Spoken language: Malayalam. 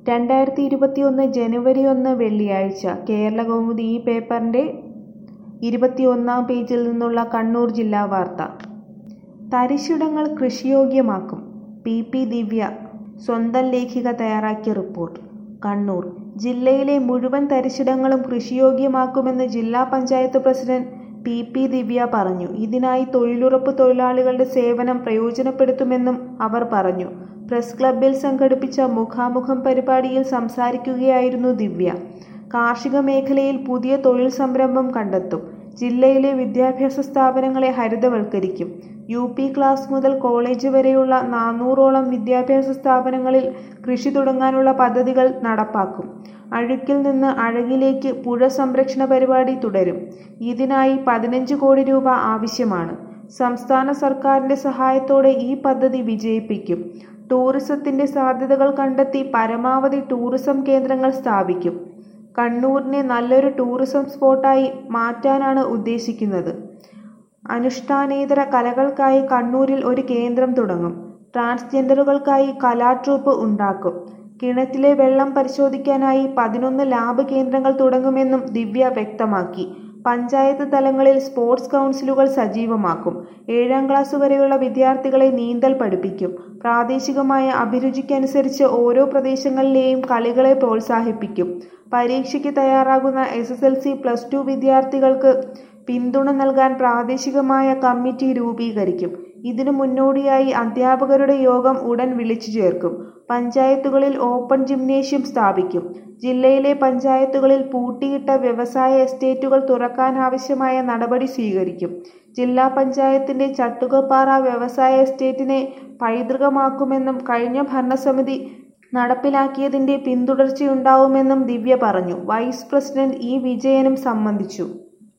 രണ്ടായിരത്തി ഇരുപത്തിയൊന്ന് ജനുവരി ഒന്ന് വെള്ളിയാഴ്ച കേരളകൗമുദി ഈ പേപ്പറിൻ്റെ ഇരുപത്തിയൊന്നാം പേജിൽ നിന്നുള്ള കണ്ണൂർ ജില്ലാ വാർത്ത തരിശിടങ്ങൾ കൃഷിയോഗ്യമാക്കും പി പി ദിവ്യ സ്വന്തം ലേഖിക തയ്യാറാക്കിയ റിപ്പോർട്ട് കണ്ണൂർ ജില്ലയിലെ മുഴുവൻ തരിശിടങ്ങളും കൃഷിയോഗ്യമാക്കുമെന്ന് ജില്ലാ panchayat president P P Divya പറഞ്ഞു ഇതിനായി തൊഴിലുറപ്പ് തൊഴിലാളികളുടെ സേവനം പ്രയോജനപ്പെടുത്തുമെന്നും അവർ പറഞ്ഞു പ്രസ് ക്ലബ്ബിൽ സംഘടിപ്പിച്ച മുഖാമുഖം പരിപാടിയിൽ സംസാരിക്കുകയായിരുന്നു ദിവ്യ കാർഷിക മേഖലയിൽ പുതിയ തൊഴിൽ സംരംഭം കണ്ടെത്തും ജില്ലയിലെ വിദ്യാഭ്യാസ സ്ഥാപനങ്ങളെ ഹരിതവൽക്കരിക്കും യു പി ക്ലാസ് മുതൽ കോളേജ് വരെയുള്ള നാനൂറോളം വിദ്യാഭ്യാസ സ്ഥാപനങ്ങളിൽ കൃഷി തുടങ്ങാനുള്ള പദ്ധതികൾ നടപ്പാക്കും അഴുക്കിൽ നിന്ന് അഴകിലേക്ക് പുഴ സംരക്ഷണ പരിപാടി തുടരും ഇതിനായി പതിനഞ്ച് കോടി രൂപ ആവശ്യമാണ് സംസ്ഥാന സർക്കാരിന്റെ സഹായത്തോടെ ഈ പദ്ധതി വിജയിപ്പിക്കും ടൂറിസത്തിന്റെ സാധ്യതകൾ കണ്ടെത്തി പരമാവധി ടൂറിസം കേന്ദ്രങ്ങൾ സ്ഥാപിക്കും കണ്ണൂരിനെ നല്ലൊരു ടൂറിസം സ്പോട്ടായി മാറ്റാനാണ് ഉദ്ദേശിക്കുന്നത് അനുഷ്ഠാനേതര കലകൾക്കായി കണ്ണൂരിൽ ഒരു കേന്ദ്രം തുടങ്ങും ട്രാൻസ്ജെൻഡറുകൾക്കായി കലാട്രൂപ്പ് ഉണ്ടാക്കും കിണറ്റിലെ വെള്ളം പരിശോധിക്കാനായി പതിനൊന്ന് ലാബ് കേന്ദ്രങ്ങൾ തുടങ്ങുമെന്നും ദിവ്യ വ്യക്തമാക്കി പഞ്ചായത്ത് തലങ്ങളിൽ സ്പോർട്സ് കൗൺസിലുകൾ സജീവമാക്കും ഏഴാം ക്ലാസ് വരെയുള്ള വിദ്യാർത്ഥികളെ നീന്തൽ പഠിപ്പിക്കും പ്രാദേശികമായ അഭിരുചിക്കനുസരിച്ച് ഓരോ പ്രദേശങ്ങളിലെയും കളികളെ പ്രോത്സാഹിപ്പിക്കും പരീക്ഷയ്ക്ക് തയ്യാറാകുന്ന S S L C plus two വിദ്യാർത്ഥികൾക്ക് പിന്തുണ നൽകാൻ പ്രാദേശികമായ കമ്മിറ്റി രൂപീകരിക്കും ഇതിനു മുന്നോടിയായി അധ്യാപകരുടെ യോഗം ഉടൻ വിളിച്ചു ചേർക്കും പഞ്ചായത്തുകളിൽ ഓപ്പൺ ജിംനേഷ്യം സ്ഥാപിക്കും ജില്ലയിലെ പഞ്ചായത്തുകളിൽ പൂട്ടിയിട്ട വ്യവസായ എസ്റ്റേറ്റുകൾ തുറക്കാനാവശ്യമായ നടപടി സ്വീകരിക്കും ജില്ലാ പഞ്ചായത്തിന്റെ ചട്ടുകപ്പാറ വ്യവസായ എസ്റ്റേറ്റിനെ പൈതൃകമാക്കുമെന്നും കഴിഞ്ഞ ഭരണസമിതി നടപ്പിലാക്കിയതിന്റെ പിന്തുടർച്ചയുണ്ടാവുമെന്നും ദിവ്യ പറഞ്ഞു വൈസ് പ്രസിഡന്റ് ഇ വിജയനും സംബന്ധിച്ചു